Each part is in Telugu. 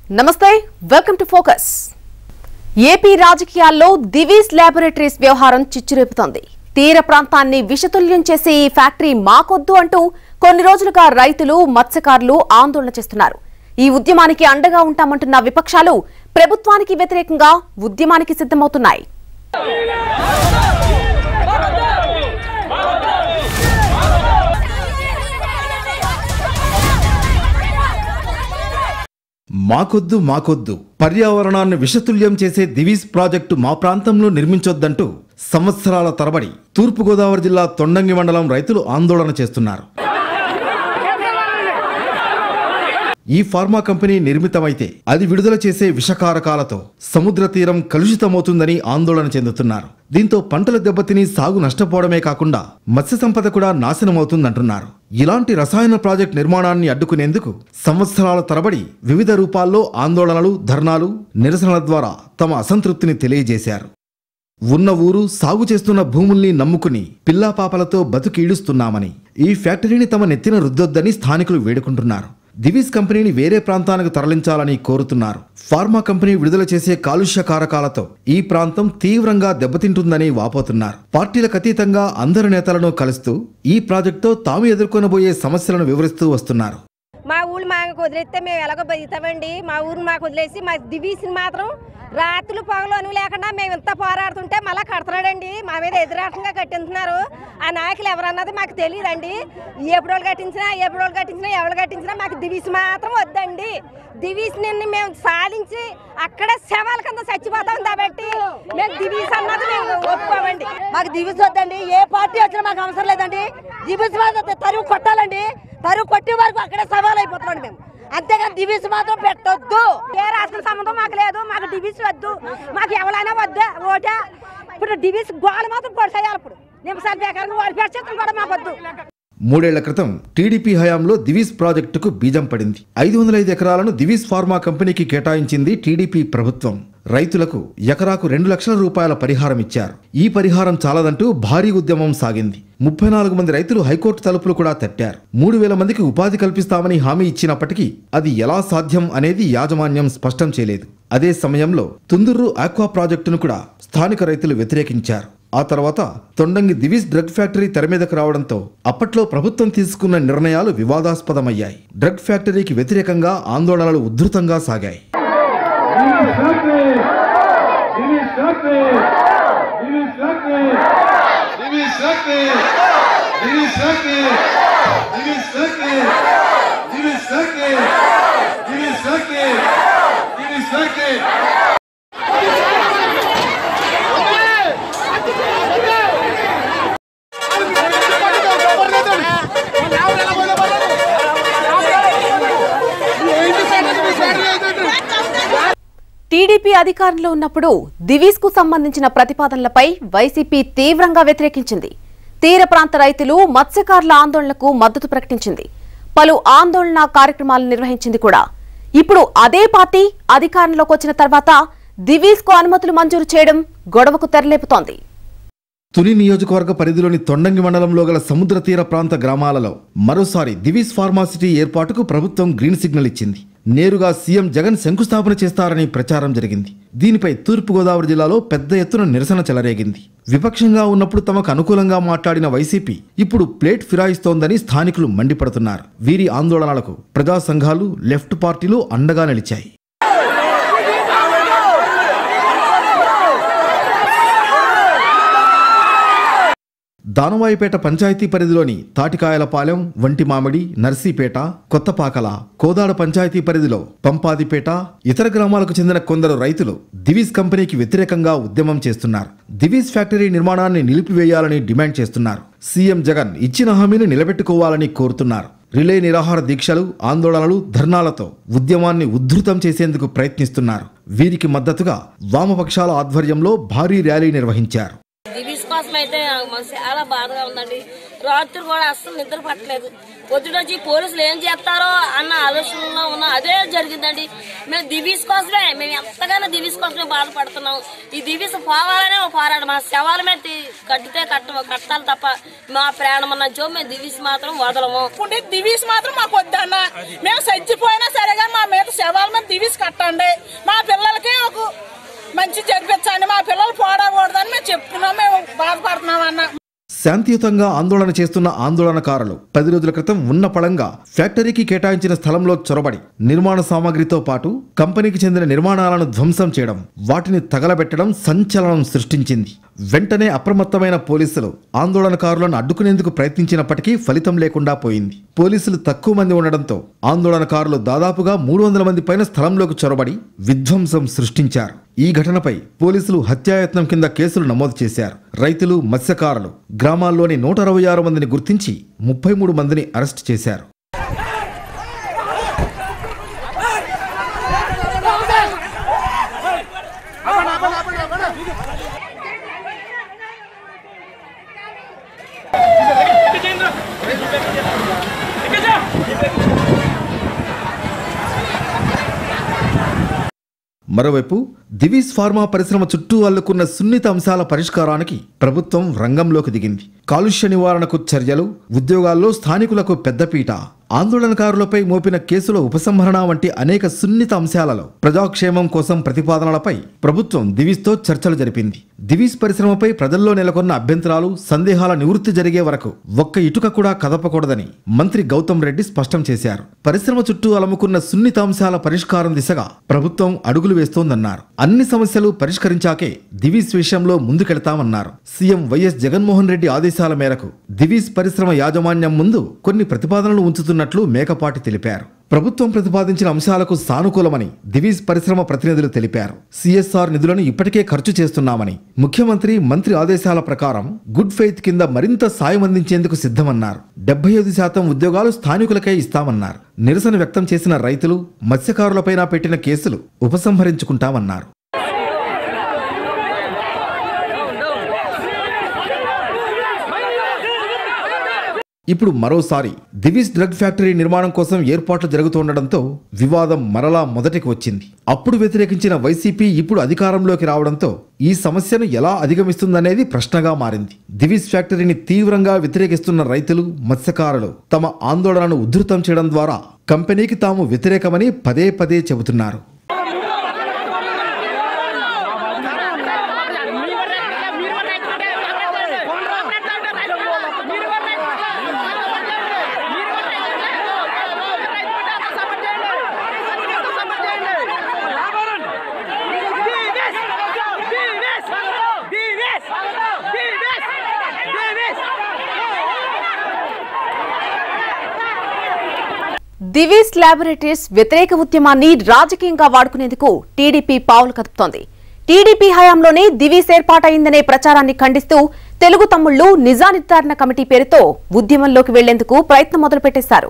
నమస్తే వెల్కమ్ టు ఫోకస్ ఏపీ రాజకీయాల్లో దివీస్ ల్యాబొరేటరీస్ వ్యవహారం చిచ్చురేపుతోంది తీర ప్రాంతాన్ని విషతుల్యం చేసే ఈ ఫ్యాక్టరీ మాకొద్దు అంటూ కొన్ని రోజులుగా రైతులు మత్స్యకారులు ఆందోళన చేస్తున్నారు ఈ ఉద్యమానికి అండగా ఉంటామంటున్న విపక్షాలు ప్రభుత్వానికి వ్యతిరేకంగా ఉద్యమానికి సిద్ధమవుతున్నాయి మాకొద్దు మాకొద్దు పర్యావరణాన్ని విషతుల్యం చేసే దివీస్ ప్రాజెక్టు మా ప్రాంతంలో నిర్మించొద్దంటూ సంవత్సరాల తరబడి తూర్పుగోదావరి జిల్లా తొండంగి మండలం రైతులు ఆందోళన చేస్తున్నారు ఈ ఫార్మా కంపెనీ నిర్మితమైతే అది విడుదల చేసే విషకారకాలతో సముద్ర తీరం కలుషితమవుతుందని ఆందోళన చెందుతున్నారు దీంతో పంటలు దెబ్బతిని సాగు నష్టపోవడమే కాకుండా మత్స్య సంపద కూడా నాశనమవుతుందంటున్నారు ఇలాంటి రసాయన ప్రాజెక్ట్ నిర్మాణాన్ని అడ్డుకునేందుకు సంవత్సరాల తరబడి వివిధ రూపాల్లో ఆందోళనలు ధర్నాలు నిరసనల ద్వారా తమ అసంతృప్తిని తెలియజేశారు ఉన్న ఊరు సాగు చేస్తున్న భూముల్ని నమ్ముకుని పిల్లాపాపలతో బతుకీడుస్తున్నామని ఈ ఫ్యాక్టరీని తమ నెత్తిన రుద్దొద్దని స్థానికులు వేడుకుంటున్నారు దివీస్ కంపెనీని వేరే ప్రాంతానికి తరలించాలని కోరుతున్నారు ఫార్మా కంపెనీ విడుదల చేసే కాలుష్య కారకాలతో ఈ ప్రాంతం తీవ్రంగా దెబ్బతింటుందని వాపోతున్నారు పార్టీలకు అతీతంగా అందరి నేతలను కలుస్తూ ఈ ప్రాజెక్టుతో తాము ఎదుర్కొనబోయే సమస్యలను వివరిస్తూ వస్తున్నారు మా ఊళ్ళు మాకు వదిలేస్తే మేము ఎలాగో బతుకుతామండి మా ఊరు మాకు వదిలేసి మా దివీసిని మాత్రం రాత్రులు పగలు అను లేకుండా మేము ఇంత పోరాడుతుంటే మళ్ళీ కడతాడండి మా మీద ఎదురాటంగా కట్టింటున్నారు ఆ నాయకులు ఎవరన్నది మాకు తెలియదండి ఎప్పుడు వాళ్ళు కట్టించినా ఎప్పుడు వాళ్ళు కట్టించినా ఎవరు కట్టించినా మాకు దివీసి మాత్రం వద్దండి దివీస్ నిన్ను మేము సాధించి అక్కడే శవాల కింద చచ్చిపోతాం కాబట్టి మేము దివీస్ అన్నది మేము ఒప్పుకోమండి మాకు దివిస్ వద్దండి ఏ పార్టీ వచ్చినా మాకు అవసరం లేదండి దివిస్ మాత్రం తరువు కొట్టాలండి తరువు కొట్టే వరకు అక్కడే సవాల్ అయిపోతున్నాం మేము అంతేగాని దివిస్ మాత్రం పెట్టొద్దు ఏ రాష్ట్ర సంబంధం మాకు లేదు మాకు డివిస్ వద్దు మాకు ఎవరైనా వద్దా ఓటా ఇప్పుడు డివిస్ గోడ మాత్రం పొడిసేయాలి ఇప్పుడు నిమిషాలు బేకారంగా వాడి పెట్టేస్తాం కూడా మాకు వద్దు మూడేళ్ల క్రితం టీడీపీ హయాంలో దివీస్ ప్రాజెక్టుకు బీజం పడింది ఐదు వందల ఐదు ఎకరాలను దివీస్ ఫార్మా కంపెనీకి కేటాయించింది టీడీపీ ప్రభుత్వం రైతులకు ఎకరాకు రెండు లక్షల రూపాయల పరిహారం ఇచ్చారు ఈ పరిహారం చాలదంటూ భారీ ఉద్యమం సాగింది ముప్పై నాలుగు మంది రైతులు హైకోర్టు తలుపులు కూడా తట్టారు మూడు వేల మందికి ఉపాధి కల్పిస్తామని హామీ ఇచ్చినప్పటికీ అది ఎలా సాధ్యం అనేది యాజమాన్యం స్పష్టం చేయలేదు అదే సమయంలో తుందుర్రు ఆక్వా ప్రాజెక్టును కూడా స్థానిక రైతులు వ్యతిరేకించారు ఆ తర్వాత తొండంగి దివిస్ డ్రగ్ ఫ్యాక్టరీ తెర మీదకు రావడంతో అప్పట్లో ప్రభుత్వం తీసుకున్న నిర్ణయాలు వివాదాస్పదమయ్యాయి డ్రగ్ ఫ్యాక్టరీకి వ్యతిరేకంగా ఆందోళనలు ఉధృతంగా సాగాయి Give me something! Give me something! Give me something! Give me something! Give me something! Give me something! Give me something! Give me something! TDP అధికారంలో ఉన్నప్పుడు దివీస్ కు సంబంధించిన ప్రతిపాదనలపై వైసీపీ తీవ్రంగా వ్యతిరేకించింది తీర ప్రాంత రైతులు మత్స్యకారుల ఆందోళనకు మద్దతు ప్రకటించింది పలు ఆందోళన కార్యక్రమాలు నిర్వహించింది కూడా ఇప్పుడు అదే పార్టీ అధికారంలోకి వచ్చిన తర్వాత దివీస్ కు అనుమతులు మంజూరు చేయడం గొడవకు తెరలేపుతోంది తుని నియోజకవర్గ పరిధిలోని తొండంగి మండలంలో గల సముద్ర తీర ప్రాంత గ్రామాలలో మరోసారి దివీస్ ఫార్మాసిటీ ఏర్పాటుకు ప్రభుత్వం గ్రీన్ సిగ్నల్ ఇచ్చింది నేరుగా సీఎం జగన్ శంకుస్థాపన చేస్తారని ప్రచారం జరిగింది దీనిపై తూర్పుగోదావరి జిల్లాలో పెద్ద ఎత్తున నిరసన చెలరేగింది విపక్షంగా ఉన్నప్పుడు తమకు అనుకూలంగా మాట్లాడిన వైసీపీ ఇప్పుడు ప్లేట్ ఫిరాయిస్తోందని స్థానికులు మండిపడుతున్నారు వీరి ఆందోళనలకు ప్రజా సంఘాలు లెఫ్ట్ పార్టీలు అండగా నిలిచాయి దానవాయిపేట పంచాయతీ పరిధిలోని తాటికాయలపాలెం వంటి మామిడి నర్సీపేట కొత్తపాకల కోదాడ పంచాయతీ పరిధిలో పంపాదిపేట ఇతర గ్రామాలకు చెందిన కొందరు రైతులు దివీస్ కంపెనీకి వ్యతిరేకంగా ఉద్యమం చేస్తున్నారు దివీస్ ఫ్యాక్టరీ నిర్మాణాన్ని నిలిపివేయాలని డిమాండ్ చేస్తున్నారు సీఎం జగన్ ఇచ్చిన హామీని నిలబెట్టుకోవాలని కోరుతున్నారు రిలే నిరాహార దీక్షలు ఆందోళనలు ధర్నాలతో ఉద్యమాన్ని ఉద్ధృతం చేసేందుకు ప్రయత్నిస్తున్నారు వీరికి మద్దతుగా వామపక్షాల ఆధ్వర్యంలో భారీ ర్యాలీ నిర్వహించారు దివీస్ కోసం అయితే నాకు మనసు చాలా బాధగా ఉందండి రాత్రి కూడా అస్సలు నిద్ర పట్టలేదు పొద్దునొచ్చి పోలీసులు ఏం చేస్తారో అన్న ఆలోచనలో ఉన్న అదే జరిగిందండి మేము దివీస్ కోసమే మేము ఎంతగానో దివీస్ కోసమే బాధపడుతున్నాం ఈ దివీస్ పోవాలనే ఒక పోరాడు మా శవాల మీద తీ- కట్టితే కట్ట కట్టాలి తప్ప మా ప్రాణం ఉన్న జో మేము దివీస్ మాత్రం వదలము ఉండే దివీస్ మాత్రం మాకు వద్దన్న మేము సజ్జిపోయినా సరేగా మా మీద శవాల మీద దివీస్ కట్టండి మా పిల్లలకి ఒక మంచి జరిపించండి మా పిల్లలు పోడకూడదని మేము చెప్తున్నాం మేము బాధపడుతున్నాం అన్న శాంతియుతంగా ఆందోళన చేస్తున్న ఆందోళనకారులు పది రోజుల క్రితం ఉన్న పళంగా ఫ్యాక్టరీకి కేటాయించిన స్థలంలో చొరబడి నిర్మాణ సామాగ్రితో పాటు కంపెనీకి చెందిన నిర్మాణాలను ధ్వంసం చేయడం వాటిని తగలబెట్టడం సంచలనం సృష్టించింది వెంటనే అప్రమత్తమైన పోలీసులు ఆందోళనకారులను అడ్డుకునేందుకు ప్రయత్నించినప్పటికీ ఫలితం లేకుండా పోయింది పోలీసులు తక్కువ మంది ఉండడంతో ఆందోళనకారులు దాదాపుగా మూడు వందల మంది పైన స్థలంలోకి చొరబడి విధ్వంసం సృష్టించారు ఈ ఘటనపై పోలీసులు హత్యాయత్నం కింద కేసులు నమోదు చేశారు రైతులు మత్స్యకారులు గ్రామాల్లోని నూట అరవై ఆరు మందిని గుర్తించి ముప్పై మూడు మందిని అరెస్ట్ చేశారు మరోవైపు దివీస్ ఫార్మా పరిశ్రమ చుట్టూ అల్లుకున్న సున్నిత అంశాల పరిష్కారానికి ప్రభుత్వం రంగంలోకి దిగింది కాలుష్య నివారణకు చర్యలు ఉద్యోగాల్లో స్థానికులకు పెద్దపీట ఆందోళనకారులపై మోపిన కేసుల ఉపసంహరణ వంటి అనేక సున్నిత అంశాలలో ప్రజాక్షేమం కోసం ప్రతిపాదనలపై ప్రభుత్వం దివీస్తో చర్చలు జరిపింది దివీస్ పరిశ్రమపై ప్రజల్లో నెలకొన్న అభ్యంతరాలు సందేహాల నివృత్తి జరిగే వరకు ఒక్క ఇటుక కూడా కదపకూడదని మంత్రి గౌతమ్ రెడ్డి స్పష్టం చేశారు పరిశ్రమ చుట్టూ అలముకున్న సున్నిత అంశాల పరిష్కారం దిశగా ప్రభుత్వం అడుగులు వేస్తోందన్నారు అన్ని సమస్యలు పరిష్కరించాకే దివీస్ విషయంలో ముందుకెళ్తామన్నారు సీఎం వైఎస్ జగన్మోహన్ రెడ్డి ఆదేశాల మేరకు దివీస్ పరిశ్రమ యాజమాన్యం ముందు కొన్ని ప్రతిపాదనలు ఉంచుతున్నట్లు మేకపాటి తెలిపారు ప్రభుత్వం ప్రతిపాదించిన అంశాలకు సానుకూలమని దివీస్ పరిశ్రమ ప్రతినిధులు తెలిపారు సిఎస్ఆర్ నిధులను ఇప్పటికే ఖర్చు చేస్తున్నామని ముఖ్యమంత్రి మంత్రి ఆదేశాల ప్రకారం గుడ్ ఫెయిత్ కింద మరింత సాయం అందించేందుకు సిద్ధమన్నారు డెబ్బై ఐదు శాతం ఉద్యోగాలు స్థానికులకే ఇస్తామన్నారు నిరసన వ్యక్తం చేసిన రైతులు మత్స్యకారులపైన పెట్టిన కేసులు ఉపసంహరించుకుంటామన్నారు ఇప్పుడు మరోసారి దివిస్ డ్రగ్ ఫ్యాక్టరీ నిర్మాణం కోసం ఏర్పాట్లు జరుగుతుండటంతో వివాదం మరలా మొదటికి వచ్చింది అప్పుడు వ్యతిరేకించిన వైసీపీ ఇప్పుడు అధికారంలోకి రావడంతో ఈ సమస్యను ఎలా అధిగమిస్తుందనేది ప్రశ్నగా మారింది దివిస్ ఫ్యాక్టరీని తీవ్రంగా వ్యతిరేకిస్తున్న రైతులు మత్స్యకారులు తమ ఆందోళనను ఉధృతం చేయడం ద్వారా కంపెనీకి తాము వ్యతిరేకమని పదే పదే చెబుతున్నారు దివీస్ ల్యాబొరేటరీస్ వ్యతిరేక ఉద్యమాన్ని రాజకీయంగా వాడుకునేందుకు టీడీపీ పావులు కదుపుతోంది టీడీపీ హయాంలోనే దివీస్ ఏర్పాటైందనే ప్రచారాన్ని ఖండిస్తూ తెలుగు తమ్ముళ్లు నిజా నిర్ధారణ కమిటీ పేరుతో ఉద్యమంలోకి వెళ్లేందుకు ప్రయత్నం మొదలుపెట్టేశారు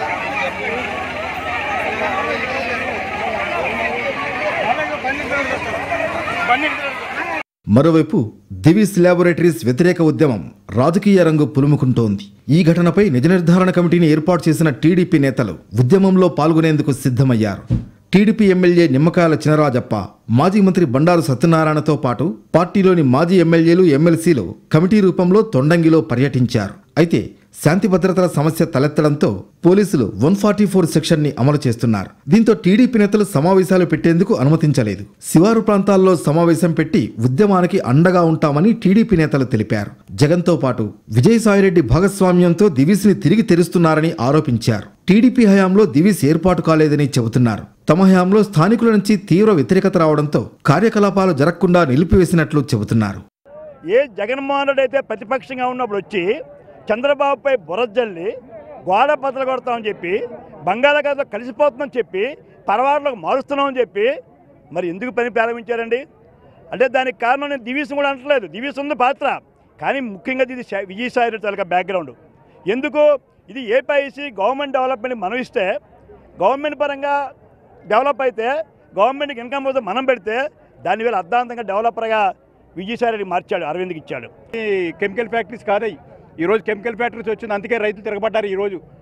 మరోవైపు దివిస్ ల్యాబొరేటరీస్ వ్యతిరేక ఉద్యమం రాజకీయ రంగు పులుముకుంటోంది ఈ ఘటనపై నిజ నిర్ధారణ కమిటీని ఏర్పాటు చేసిన టీడీపీ నేతలు ఉద్యమంలో పాల్గొనేందుకు సిద్ధమయ్యారు టీడీపీ ఎమ్మెల్యే నిమ్మకాయల చినరాజప్ప మాజీ మంత్రి బండారు సత్యనారాయణతో పాటు పార్టీలోని మాజీ ఎమ్మెల్యేలు ఎమ్మెల్సీలు కమిటీ రూపంలో తొండంగిలో పర్యటించారు అయితే శాంతి భద్రతల సమస్య తలెత్తడంతో పోలీసులు వన్ ఫార్టీ ఫోర్ సెక్షన్ ని అమలు చేస్తున్నారు దీంతో టీడీపీ నేతలు సమావేశాలు పెట్టేందుకు అనుమతించలేదు శివారు ప్రాంతాల్లో సమావేశం పెట్టి ఉద్యమానికి అండగా ఉంటామని టీడీపీ నేతలు తెలిపారు జగన్తో పాటు విజయసాయిరెడ్డి భాగస్వామ్యంతో దివిస్ ని తిరిగి తెరుస్తున్నారని ఆరోపించారు టీడీపీ హయాంలో దివిస్ ఏర్పాటు కాలేదని చెబుతున్నారు తమ హయాంలో స్థానికుల నుంచి తీవ్ర వ్యతిరేకత రావడంతో కార్యకలాపాలు జరగకుండా నిలిపివేసినట్లు చెబుతున్నారు ఏ జగన్మోహన్ రెడ్డి అయితే ప్రతిపక్షంగా ఉన్నప్పుడు వచ్చి చంద్రబాబుపై బురజల్లి గోడ బద్దలు కొడతామని చెప్పి బంగాళాఖాతంలో కలిసిపోతుందని చెప్పి పరవాడలోకి మారుస్తున్నామని చెప్పి మరి ఎందుకు పని ప్రారంభించారండి అంటే దానికి కారణం నేను దివీసం కూడా అంటలేదు దివీసం ఉంది పాత్ర కానీ ముఖ్యంగా ఇది శా- విజయసాయి రెడ్డి తాలూకా బ్యాక్గ్రౌండ్ ఎందుకు ఇది ఏపీఐసి గవర్నమెంట్ డెవలప్మెంట్ మనం ఇస్తే గవర్నమెంట్ పరంగా డెవలప్ అయితే గవర్నమెంట్కి ఇన్కమ్ వస్తే మనం పెడితే దాని వేళ అర్ధాంతంగా డెవలపర్గా విజయసాయి రెడ్డి మార్చాడు అరవింద్కి ఇచ్చాడు ఈ కెమికల్ ఫ్యాక్టరీస్ కాదయి ఈరోజు కెమికల్ ఫ్యాక్టరీస్ వచ్చింది అందుకే రైతులు తిరగబడ్డారు ఈరోజు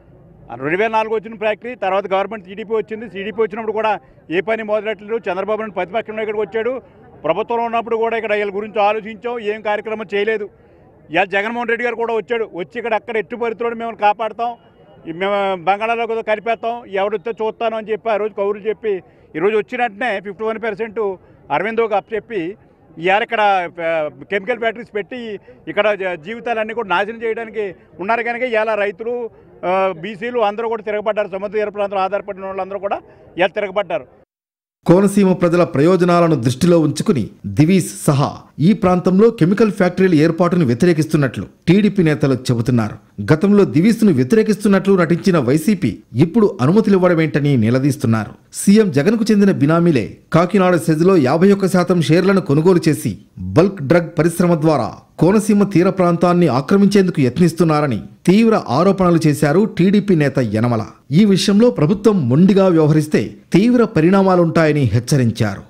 రెండు వేల నాలుగు వచ్చిన ఫ్యాక్టరీ తర్వాత గవర్నమెంట్ టీడీపీ వచ్చింది టీడీపీ వచ్చినప్పుడు కూడా ఏ పని మొదలెట్టలేదు చంద్రబాబు నాయుడు ప్రతిపక్షంలో ఇక్కడికి వచ్చాడు ప్రభుత్వంలో ఉన్నప్పుడు కూడా ఇక్కడ వీళ్ళ గురించి ఆలోచించాం ఏం కార్యక్రమం చేయలేదు ఇవాళ జగన్మోహన్ రెడ్డి గారు కూడా వచ్చాడు వచ్చి ఇక్కడ అక్కడ ఎట్టు పరిస్థితుల్లో మేము కాపాడుతాం ఈ మేము బంగాళాలో కూడా కలిపేస్తాం ఎవరితో చూస్తాను అని చెప్పి ఆ రోజు కౌరులు చెప్పి ఈరోజు వచ్చిన వెంటనే ఫిఫ్టీ వన్ పర్సెంట్ అరవిందోకి అప్పచెప్పి ఇవాళ ఇక్కడ ఆ, కెమికల్ ఫ్యాక్టరీస్ పెట్టి ఇక్కడ జ- జీవితాలన్నీ కూడా నాశనం చేయడానికి ఉన్నారు కనుక ఇవాళ రైతులు ఆ, బీసీలు అందరూ కూడా తిరగబడ్డారు సముద్ర తీర ప్రాంతంలో ఆధారపడిన వాళ్ళందరూ కూడా ఇవాళ తిరగబడ్డారు కోనసీమ ప్రజల ప్రయోజనాలను దృష్టిలో ఉంచుకుని దివీస్ సహా ఈ ప్రాంతంలో కెమికల్ ఫ్యాక్టరీల ఏర్పాటును వ్యతిరేకిస్తున్నట్లు టీడీపీ నేతలు చెబుతున్నారు గతంలో దివీస్ను వ్యతిరేకిస్తున్నట్లు నటించిన వైసీపీ ఇప్పుడు అనుమతులివ్వడమేంటని నిలదీస్తున్నారు సీఎం జగన్కు చెందిన బినామీలే కాకినాడ సెజ్లో యాభై ఒక్క శాతం షేర్లను కొనుగోలు చేసి బల్క్ డ్రగ్ పరిశ్రమ ద్వారా కోనసీమ తీర ప్రాంతాన్ని ఆక్రమించేందుకు యత్నిస్తున్నారని తీవ్ర ఆరోపణలు చేశారు టీడీపీ నేత యనమల ఈ విషయంలో ప్రభుత్వం మొండిగా వ్యవహరిస్తే తీవ్ర పరిణామాలుంటాయని హెచ్చరించారు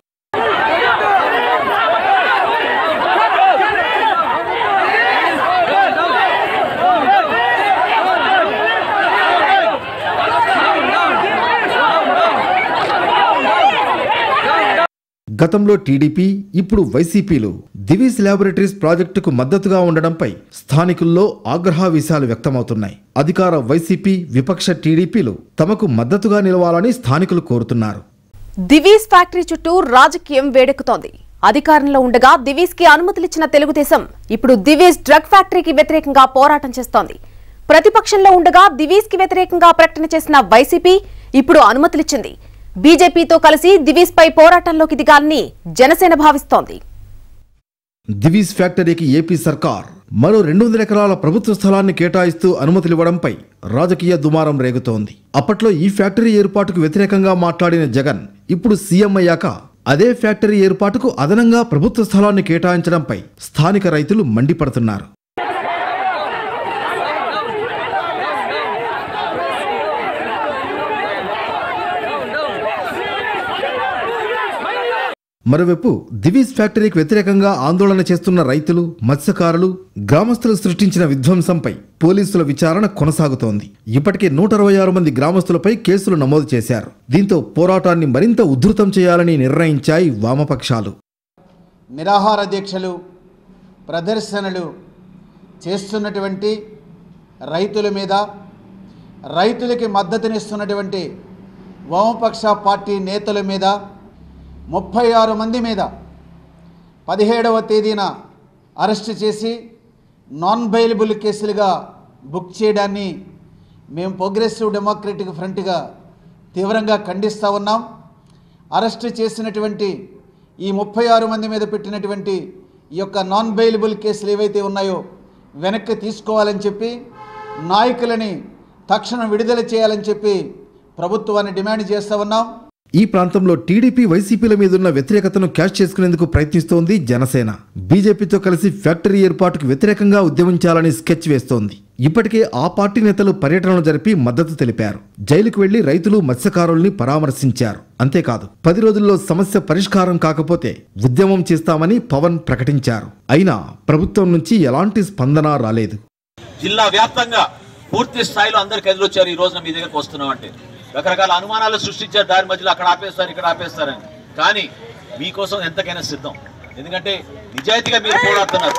గతంలో టీడీపీ ఇప్పుడు వైసీపీలు దివీస్ ల్యాబొరేటరీస్ ప్రాజెక్టుకు మద్దతుగా ఉండడంపై స్థానికుల్లో ఆగ్రహావేశాలు వ్యక్తమవుతున్నాయి అధికార వైసీపీ విపక్ష టీడీపీలు తమకు మద్దతుగా నిలవాలని స్థానికులు కోరుతున్నారు దివీస్ ఫ్యాక్టరీ చుట్టూ రాజకీయం వేడెక్కుతోంది అధికారంలో ఉండగా దివీస్ కి అనుమతులిచ్చిన తెలుగుదేశం ఇప్పుడు దివీస్ డ్రగ్ ఫ్యాక్టరీకి వ్యతిరేకంగా పోరాటం చేస్తోంది ప్రతిపక్షంలో ఉండగా దివీస్ కి వ్యతిరేకంగా ప్రకటన చేసిన వైసీపీ ఇప్పుడు అనుమతులిచ్చింది బీజేపీతో కలిసి దివీస్ పై పోరాటంలోకి దిగాలని జనసేన భావిస్తోంది దివీస్ ఫ్యాక్టరీకి ఏపీ సర్కార్ మరో రెండు వందల ఎకరాల ప్రభుత్వ స్థలాన్ని కేటాయిస్తూ అనుమతులివ్వడంపై రాజకీయ దుమారం రేగుతోంది అప్పట్లో ఈ ఫ్యాక్టరీ ఏర్పాటుకు వ్యతిరేకంగా మాట్లాడిన జగన్ ఇప్పుడు సీఎం అయ్యాక అదే ఫ్యాక్టరీ ఏర్పాటుకు అదనంగా ప్రభుత్వ స్థలాన్ని కేటాయించడంపై స్థానిక రైతులు మండిపడుతున్నారు మరోవైపు దివీస్ ఫ్యాక్టరీకి వ్యతిరేకంగా ఆందోళన చేస్తున్న రైతులు మత్స్యకారులు గ్రామస్తులు సృష్టించిన విధ్వంసంపై పోలీసుల విచారణ కొనసాగుతోంది ఇప్పటికే నూట అరవై ఆరు మంది గ్రామస్తులపై కేసులు నమోదు చేశారు దీంతో పోరాటాన్ని మరింత ఉధృతం చేయాలని నిర్ణయించాయి వామపక్షాలు నిరాహార దీక్షలు ప్రదర్శనలు చేస్తున్నటువంటి రైతుల మీద రైతులకి మద్దతునిస్తున్నటువంటి వామపక్ష పార్టీ నేతల మీద ముప్పై ఆరు మంది మీద పదిహేడవ తేదీన అరెస్ట్ చేసి నాన్ బెయిలబుల్ కేసులుగా బుక్ చేయడాన్ని మేము ప్రోగ్రెసివ్ డెమోక్రటిక్ ఫ్రంట్గా తీవ్రంగా ఖండిస్తూ ఉన్నాం అరెస్ట్ చేసినటువంటి ఈ ముప్పై ఆరు మంది మీద పెట్టినటువంటి ఈ యొక్క నాన్ బెయిలబుల్ కేసులు ఏవైతే ఉన్నాయో వెనక్కి తీసుకోవాలని చెప్పి నాయకులని తక్షణం విడుదల చేయాలని చెప్పి ప్రభుత్వాన్ని డిమాండ్ చేస్తూ ఉన్నాం ఈ ప్రాంతంలో టీడీపీ వైసీపీల మీదున్న వ్యతిరేకతను క్యాష్ చేసుకునేందుకు ప్రయత్నిస్తోంది జనసేన బీజేపీతో కలిసి ఫ్యాక్టరీ ఏర్పాటుకు వ్యతిరేకంగా ఉద్యమించాలని స్కెచ్ వేస్తోంది ఇప్పటికే ఆ పార్టీ నేతలు పర్యటనలు జరిపి మద్దతు తెలిపారు జైలుకు వెళ్లి రైతులు మత్స్యకారుల్ని పరామర్శించారు అంతేకాదు పది రోజుల్లో సమస్య పరిష్కారం కాకపోతే ఉద్యమం చేస్తామని పవన్ ప్రకటించారు అయినా ప్రభుత్వం నుంచి ఎలాంటి స్పందన రాలేదు జిల్లా వ్యాప్తంగా పూర్తి స్థాయిలో అందరు కదిలొచ్చారు ఈ రోజున మీ దగ్గరకు వస్తున్నాం అంటే రకరకాల అనుమానాలు సృష్టించారు దారి మధ్యలో అక్కడ ఆపేస్తారు ఇక్కడ ఆపేస్తారని కానీ మీకోసం ఎంతకైనా సిద్ధం ఎందుకంటే నిజాయితీగా మీరు పోరాడుతున్నారు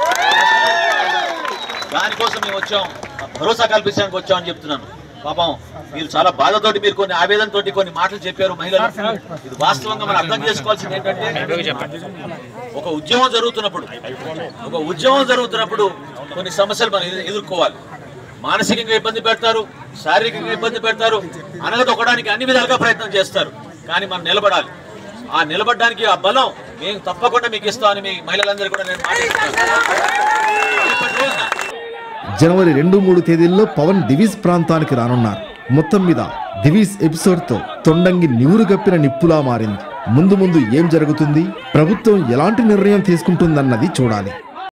దానికోసం మేము వచ్చాం భరోసా కల్పించడానికి వచ్చామని చెప్తున్నాను పాపం మీరు చాలా బాధతోటి మీరు కొన్ని ఆవేదనతోటి కొన్ని మాటలు చెప్పారు మహిళలు ఇది వాస్తవంగా మనం అర్థం చేసుకోవాల్సింది ఏంటంటే ఒక ఉద్యమం జరుగుతున్నప్పుడు ఒక ఉద్యమం జరుగుతున్నప్పుడు కొన్ని సమస్యలు మనం ఎదు- ఎదుర్కోవాలి మానసికంగా ఇబ్బంది పెడతారు శారీరకంగా ఇబ్బంది పెడతారు అనగదొక్కడానికి అన్ని విధాలుగా ప్రయత్నం చేస్తారు కానీ మనం నిలబడాలి ఆ నిలబడడానికి ఆ బలం మేము తప్పకుండా మీకు ఇస్తామని మీ మహిళలందరూ కూడా నేను మాట్లాడుతున్నాను రేపటి రోజున జనవరి రెండు మూడు తేదీల్లో పవన్ దివీస్ ప్రాంతానికి రానున్నారు మొత్తం మీద దివీస్ ఎపిసోడ్తో తొండంగి నివురు గప్పిన నిప్పులా మారింది ముందు ముందు ఏం జరుగుతుంది ప్రభుత్వం ఎలాంటి నిర్ణయం తీసుకుంటుందన్నది చూడాలి